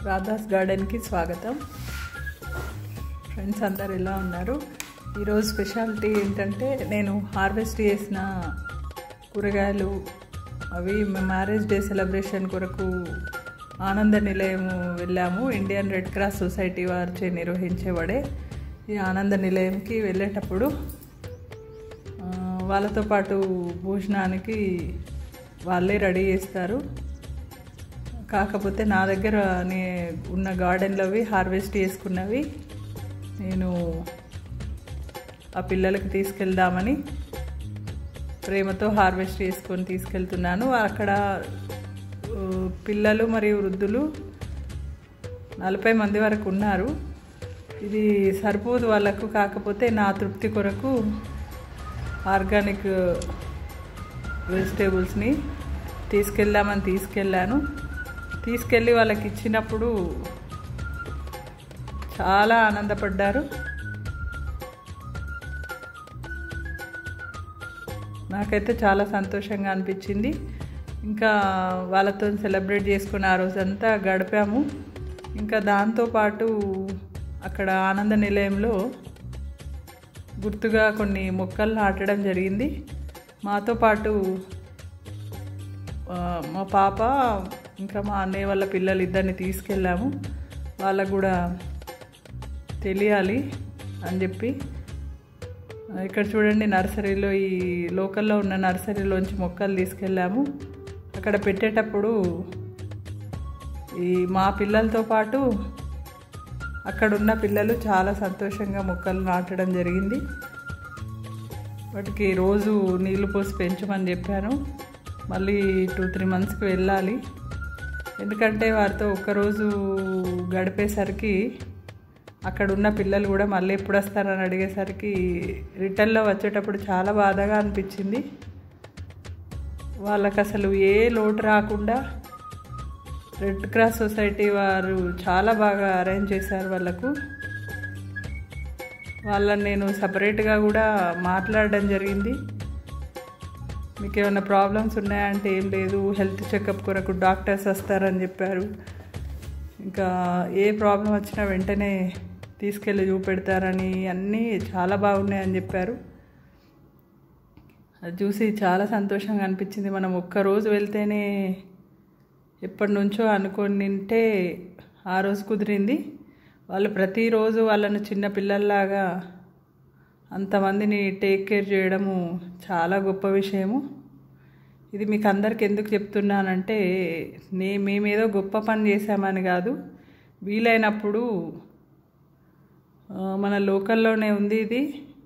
రాధాస్ గార్డెన్కి స్వాగతం ఫ్రెండ్స్ అందరు ఎలా ఉన్నారు ఈరోజు స్పెషాలిటీ ఏంటంటే నేను హార్వెస్ట్ చేసిన కూరగాయలు అవి మ్యారేజ్ డే సెలబ్రేషన్ కొరకు ఆనంద నిలయము వెళ్ళాము ఇండియన్ రెడ్ క్రాస్ సొసైటీ వారిచే నిర్వహించేవాడే ఈ ఆనంద నిలయంకి వెళ్ళేటప్పుడు ఆ, వాళ్ళతో పాటు భోజనానికి వాళ్ళే రెడీ చేస్తారు కాకపోతే నా దగ్గర నే ఉన్న గార్డెన్లోవి హార్వెస్ట్ చేసుకున్నవి నేను ఆ పిల్లలకి తీసుకెళ్దామని ప్రేమతో హార్వెస్ట్ చేసుకొని తీసుకెళ్తున్నాను అక్కడ ఆ, పిల్లలు మరియు వృద్ధులు నలభై మంది వరకు ఉన్నారు ఇది సరిపోదు వాళ్ళకు కాకపోతే నా తృప్తి కొరకు ఆర్గానిక్ వెజిటేబుల్స్ని తీసుకెళ్దామని తీసుకెళ్ళాను తీసుకెళ్ళి వాళ్ళకి ఇచ్చినప్పుడు చాలా ఆనందపడ్డారు నాకైతే చాలా సంతోషంగా అనిపించింది ఇంకా వాళ్ళతో సెలబ్రేట్ చేసుకుని ఆ రోజంతా గడిపాము ఇంకా దాంతోపాటు అక్కడ ఆనంద నిలయంలో గుర్తుగా కొన్ని మొక్కలు నాటడం జరిగింది మాతో పాటు ఆ, మా పాప ఇంకా మా అన్నయ్య వాళ్ళ పిల్లలు ఇద్దరిని తీసుకెళ్ళాము వాళ్ళకు కూడా తెలియాలి అని చెప్పి ఆ, ఇక్కడ చూడండి నర్సరీలో ఈ లోకల్లో ఉన్న నర్సరీలోంచి మొక్కలు తీసుకెళ్ళాము అక్కడ పెట్టేటప్పుడు ఈ మా పిల్లలతో పాటు అక్కడ ఉన్న పిల్లలు చాలా సంతోషంగా మొక్కలు నాటడం జరిగింది వాటికి రోజు నీళ్లు పోసి పెంచమని చెప్పాను మళ్ళీ టూ త్రీ మంత్స్కి వెళ్ళాలి ఎందుకంటే వారితో ఒక్కరోజు గడిపేసరికి అక్కడ ఉన్న పిల్లలు కూడా మళ్ళీ ఎప్పుడు వస్తారని అడిగేసరికి రిటర్న్లో వచ్చేటప్పుడు చాలా బాధగా అనిపించింది వాళ్ళకి అసలు ఏ లోటు రాకుండా రెడ్ క్రాస్ సొసైటీ వారు చాలా బాగా అరేంజ్ చేశారు వాళ్ళకు వాళ్ళని నేను సపరేట్గా కూడా మాట్లాడడం జరిగింది మీకు ఏమైనా ప్రాబ్లమ్స్ ఉన్నాయంటే ఏం లేదు హెల్త్ చెకప్ కొరకు డాక్టర్స్ వస్తారని చెప్పారు ఇంకా ఏ ప్రాబ్లం వచ్చినా వెంటనే తీసుకెళ్ళి చూపెడతారని అన్నీ చాలా బాగున్నాయని చెప్పారు అది చూసి చాలా సంతోషంగా అనిపించింది మనం ఒక్కరోజు వెళ్తేనే ఎప్పటి నుంచో అనుకొని నింటే ఆ రోజు కుదిరింది వాళ్ళు ప్రతిరోజు వాళ్ళను చిన్న పిల్లల్లాగా అంతమందిని టేక్ కేర్ చేయడము చాలా గొప్ప విషయము ఇది మీకు అందరికి ఎందుకు చెప్తున్నానంటే నే మేమేదో గొప్ప పని చేశామని కాదు వీలైనప్పుడు ఆ, మన లోకల్లోనే ఉంది ఇది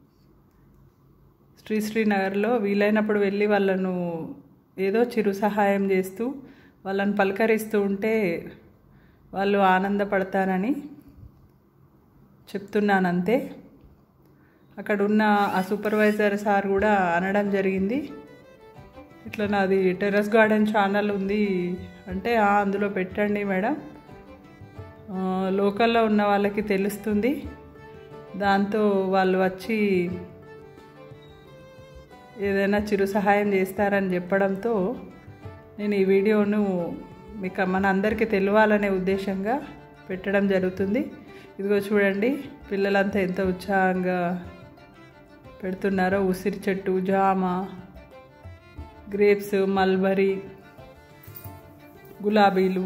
శ్రీ శ్రీనగర్లో వీలైనప్పుడు వెళ్ళి వాళ్ళను ఏదో చిరు సహాయం చేస్తూ వాళ్ళని పలకరిస్తూ ఉంటే వాళ్ళు ఆనందపడతారని చెప్తున్నాను అంతే అక్కడ ఉన్న ఆ సూపర్వైజర్ సార్ కూడా అనడం జరిగింది ఇట్లా నాది టెర్రస్ గార్డెన్ ఛానల్ ఉంది అంటే "ఆ, అందులో పెట్టండి మేడం ఆ, లోకల్లో ఉన్న వాళ్ళకి తెలుస్తుంది దాంతో వాళ్ళు వచ్చి ఏదైనా చిరు సహాయం చేస్తారని చెప్పడంతో నేను ఈ వీడియోను మీకు మన అందరికీ తెలియాలనే ఉద్దేశంగా పెట్టడం జరుగుతుంది ఇదిగో చూడండి పిల్లలంతా ఎంత ఉత్సాహంగా పెడుతున్నారో ఉసిరి చెట్టు జామ గ్రేప్స్ మల్బరీ గులాబీలు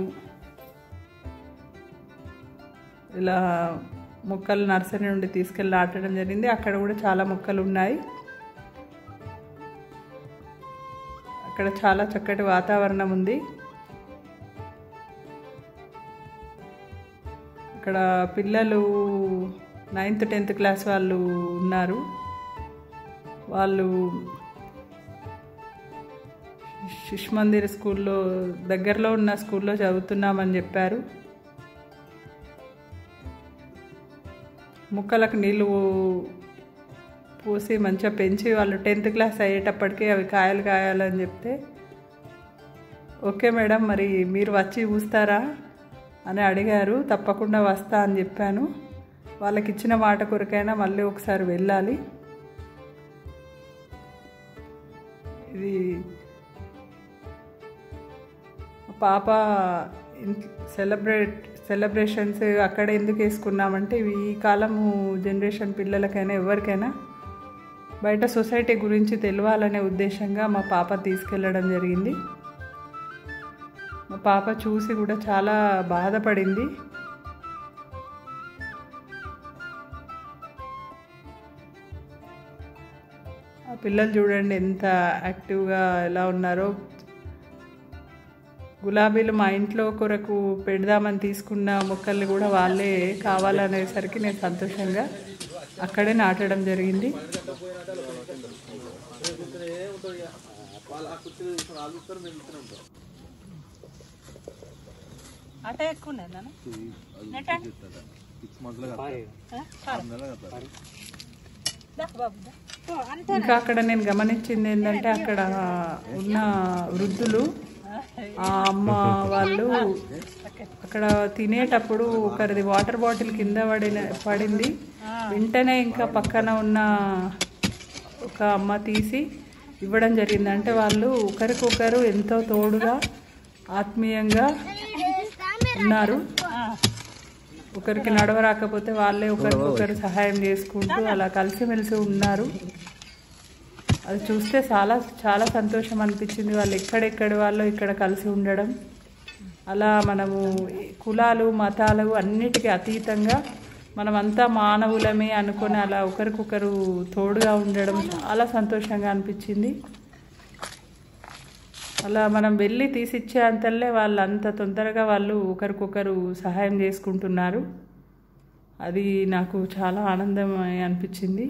ఇలా మొక్కలు నర్సరీ నుండి తీసుకెళ్ళి నాటడం జరిగింది అక్కడ కూడా చాలా మొక్కలు ఉన్నాయి అక్కడ చాలా చక్కటి వాతావరణం ఉంది అక్కడ పిల్లలు నైన్త్ టెన్త్ క్లాస్ వాళ్ళు ఉన్నారు వాళ్ళు శిశు మందిర్ స్కూల్లో దగ్గరలో ఉన్న స్కూల్లో చదువుతున్నామని చెప్పారు మొక్కలకు నీళ్ళు పోసి మంచిగా పెంచి వాళ్ళు టెన్త్ క్లాస్ అయ్యేటప్పటికి అవి కాయలు కాయాలని చెప్తే ఓకే మేడం మరి మీరు వచ్చి చూస్తారా అని అడిగారు తప్పకుండా వస్తా అని చెప్పాను వాళ్ళకి ఇచ్చిన మాట కొరకైనా మళ్ళీ ఒకసారి వెళ్ళాలి ఇది పాప సెలబ్రేట్ సెలబ్రేషన్స్ అక్కడ ఎందుకు వేసుకున్నామంటే ఇవి ఈ కాలము జనరేషన్ పిల్లలకైనా ఎవరికైనా బయట సొసైటీ గురించి తెలియాలనే ఉద్దేశంగా మా పాప తీసుకెళ్ళడం జరిగింది మా పాప చూసి కూడా చాలా బాధపడింది ఆ పిల్లలు చూడండి ఎంత యాక్టివ్గా ఎలా ఉన్నారో గులాబీలు మా ఇంట్లో కొరకు పెడదామని తీసుకున్న మొక్కల్ని కూడా వాళ్ళే కావాలనేసరికి నేను సంతోషంగా అక్కడే నాటడం జరిగింది అట ఎక్కువ ఇంకా అక్కడ నేను గమనించింది ఏంటంటే అక్కడ ఉన్న వృద్ధులు ఆ అమ్మ వాళ్ళు అక్కడ తినేటప్పుడు ఒకరిది వాటర్ బాటిల్ కింద పడిన పడింది వెంటనే ఇంకా పక్కన ఉన్న ఒక అమ్మ తీసి ఇవ్వడం జరిగింది అంటే వాళ్ళు ఒకరికొకరు ఎంతో తోడుగా ఆత్మీయంగా ఉన్నారు ఒకరికి నడవరాకపోతే వాళ్ళే ఒకరికొకరు సహాయం చేసుకుంటూ అలా కలిసిమెలిసి ఉన్నారు అది చూస్తే చాలా చాలా సంతోషం అనిపించింది వాళ్ళు ఎక్కడెక్కడి వాళ్ళు ఇక్కడ కలిసి ఉండడం అలా మనము కులాలు మతాలు అన్నిటికీ అతీతంగా మనమంతా మానవులమే అనుకొని అలా ఒకరికొకరు తోడుగా ఉండడం చాలా సంతోషంగా అనిపించింది అలా మనం వెళ్ళి తీసిచ్చే అంతల్లే వాళ్ళు అంత తొందరగా వాళ్ళు ఒకరికొకరు సహాయం చేసుకుంటున్నారు అది నాకు చాలా ఆనందం అనిపించింది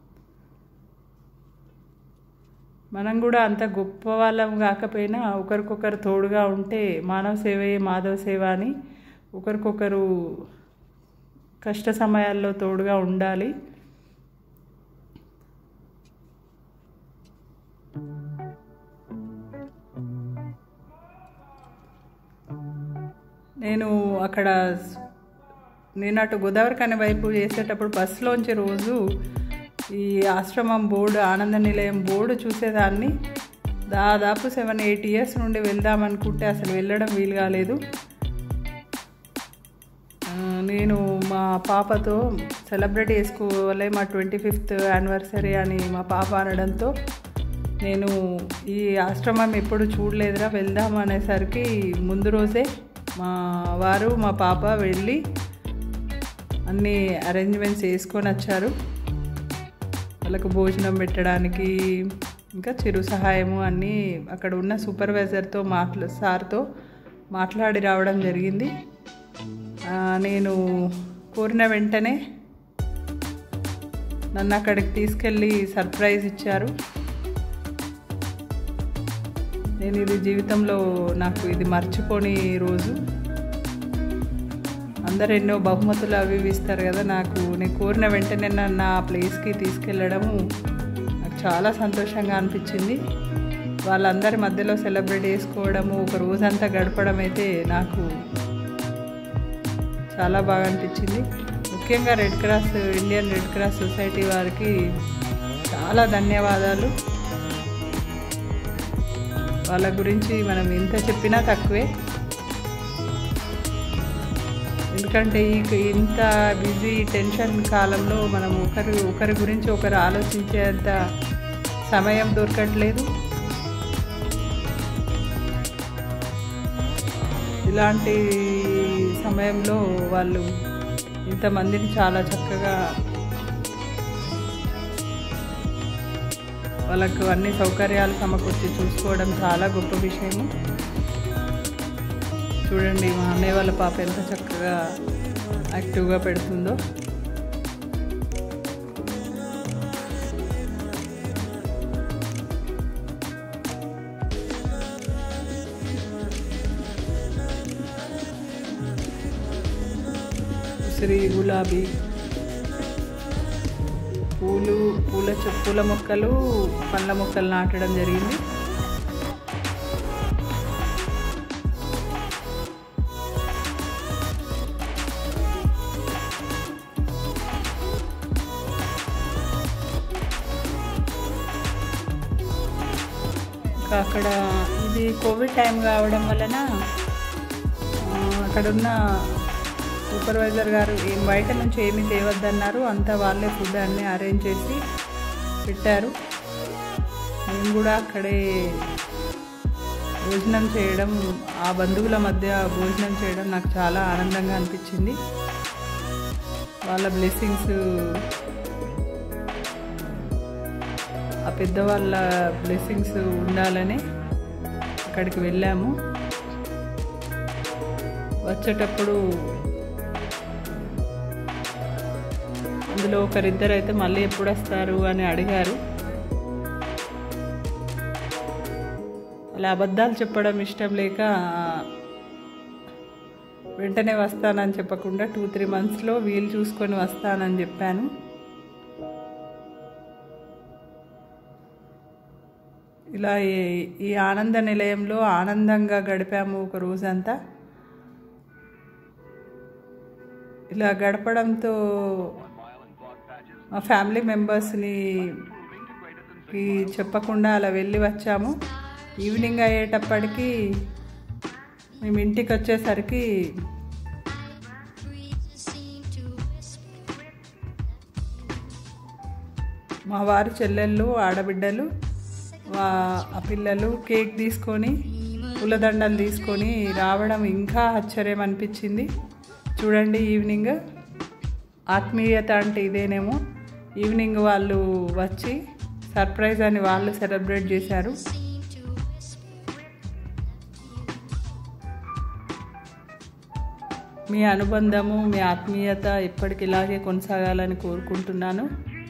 మనం కూడా అంత గొప్ప వాళ్ళం కాకపోయినా ఒకరికొకరు తోడుగా ఉంటే మానవ సేవయే మాధవ సేవ అని ఒకరికొకరు కష్ట సమయాల్లో తోడుగా ఉండాలి నేను అక్కడ నేను అటు గోదావరి కని వైపు చేసేటప్పుడు బస్సులోంచి రోజు ఈ ఆశ్రమం బోర్డు ఆనంద నిలయం బోర్డు చూసేదాన్ని దాదాపు సెవెన్ ఎయిట్ ఇయర్స్ నుండి వెళ్దామనుకుంటే అసలు వెళ్ళడం వీలు కాలేదు ఆ, నేను మా పాపతో సెలబ్రేట్ చేసుకోవాలి మా ట్వంటీ ఫిఫ్త్ యానివర్సరీ అని మా పాప అనడంతో నేను ఈ ఆశ్రమం ఎప్పుడు చూడలేదురా వెళ్దాం అనేసరికి ముందు రోజే మా వారు మా పాప వెళ్ళి అన్ని అరేంజ్మెంట్స్ చేసుకొని వచ్చారు వాళ్ళకు భోజనం పెట్టడానికి ఇంకా చిరు సహాయము అన్నీ అక్కడ ఉన్న సూపర్వైజర్తో మాట్లా సార్తో మాట్లాడి రావడం జరిగింది ఆ, నేను కోరిన వెంటనే నన్ను అక్కడికి తీసుకెళ్ళి సర్ప్రైజ్ ఇచ్చారు నేను ఇది జీవితంలో నాకు ఇది మర్చిపోని రోజు అందరు ఎన్నో బహుమతులు అవి ఇవి ఇస్తారు కదా నాకు నేను కోరిన వెంటనే నన్ను ఆ ప్లేస్కి తీసుకెళ్ళడము నాకు చాలా సంతోషంగా అనిపించింది వాళ్ళందరి మధ్యలో సెలబ్రేట్ చేసుకోవడము ఒక రోజంతా గడపడం అయితే నాకు చాలా బాగా అనిపించింది ముఖ్యంగా red cross Indian red cross society వారికి చాలా ధన్యవాదాలు వాళ్ళ గురించి మనం ఎంత చెప్పినా తక్కువే ఎందుకంటే ఈ ఇంత బిజీ టెన్షన్ కాలంలో మనం ఒకరి ఒకరి గురించి ఒకరు ఆలోచించేంత సమయం దొరకట్లేదు ఇలాంటి సమయంలో వాళ్ళు ఇంతమందిని చాలా చక్కగా వాళ్ళకు అన్ని సౌకర్యాలు సమకూర్చి చూసుకోవడం చాలా గొప్ప విషయము చూడండి మా అన్నయ్య వాళ్ళ పాప ఎంత చక్కగా యాక్టివ్గా పెడుతుందో ఉసిరి గులాబీ పూలు పూల చె- పూల మొక్కలు పండ్ల మొక్కలు నాటడం జరిగింది ఇంకా అక్కడ ఇది కోవిడ్ టైం కావడం వలన ఆ, అక్కడున్న సూపర్వైజర్ గారు ఏం బయట నుంచి ఏమీ తేవద్దన్నారు అంతా వాళ్ళే ఫుడ్ అన్నీ అరేంజ్ చేసి పెట్టారు మేము కూడా అక్కడే భోజనం చేయడం ఆ బంధువుల మధ్య భోజనం చేయడం నాకు చాలా ఆనందంగా అనిపించింది వాళ్ళ బ్లెస్సింగ్స్ ఆ పెద్దవాళ్ళ బ్లెస్సింగ్స్ ఉండాలని అక్కడికి వెళ్ళాము వచ్చేటప్పుడు అందులో ఒకరిద్దరు అయితే మళ్ళీ ఎప్పుడు వస్తారు అని అడిగారు అలా అబద్ధాలు చెప్పడం ఇష్టం లేక వెంటనే వస్తానని చెప్పకుండా టూ త్రీ మంత్స్లో వీలు చూసుకొని వస్తానని చెప్పాను ఇలా ఈ- ఈ ఆనంద నిలయంలో ఆనందంగా గడిపాము ఒక రోజంతా ఇలా గడపడంతో మా ఫ్యామిలీ మెంబర్స్ని కి చెప్పకుండా అలా వెళ్ళి వచ్చాము ఈవినింగ్ అయ్యేటప్పటికి మేము ఇంటికి వచ్చేసరికి మా వారి చెల్లెళ్ళు ఆడబిడ్డలు వా- ఆ పిల్లలు కేక్ తీసుకొని పూలదండలు తీసుకొని రావడం ఇంకా ఆశ్చర్యం అనిపించింది చూడండి ఈవినింగ్ ఆత్మీయత అంటే ఇదేనేమో ఈవినింగ్ వాళ్ళు వచ్చి సర్ప్రైజ్ అని వాళ్ళు సెలబ్రేట్ చేశారు మీ అనుబంధము మీ ఆత్మీయత ఎప్పటికి ఇలాగే కొనసాగాలని కోరుకుంటున్నాను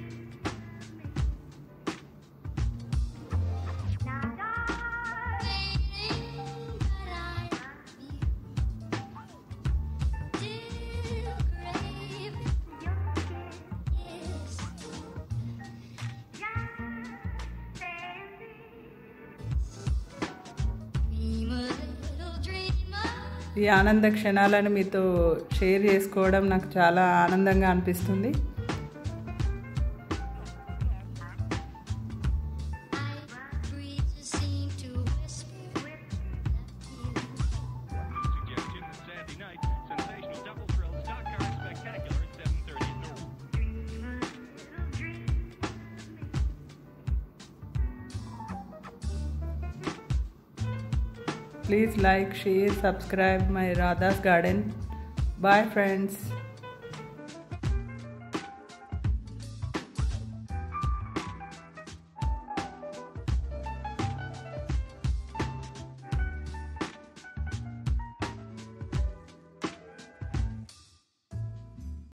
ఈ ఆనంద క్షణాలను మీతో షేర్ చేసుకోవడం నాకు చాలా ఆనందంగా అనిపిస్తుంది Suggestion that Saturday night, sensational double thrill stock car spectacular at 7:30 at Norwood. Please like, share, subscribe my Radha's Garden. Bye friends.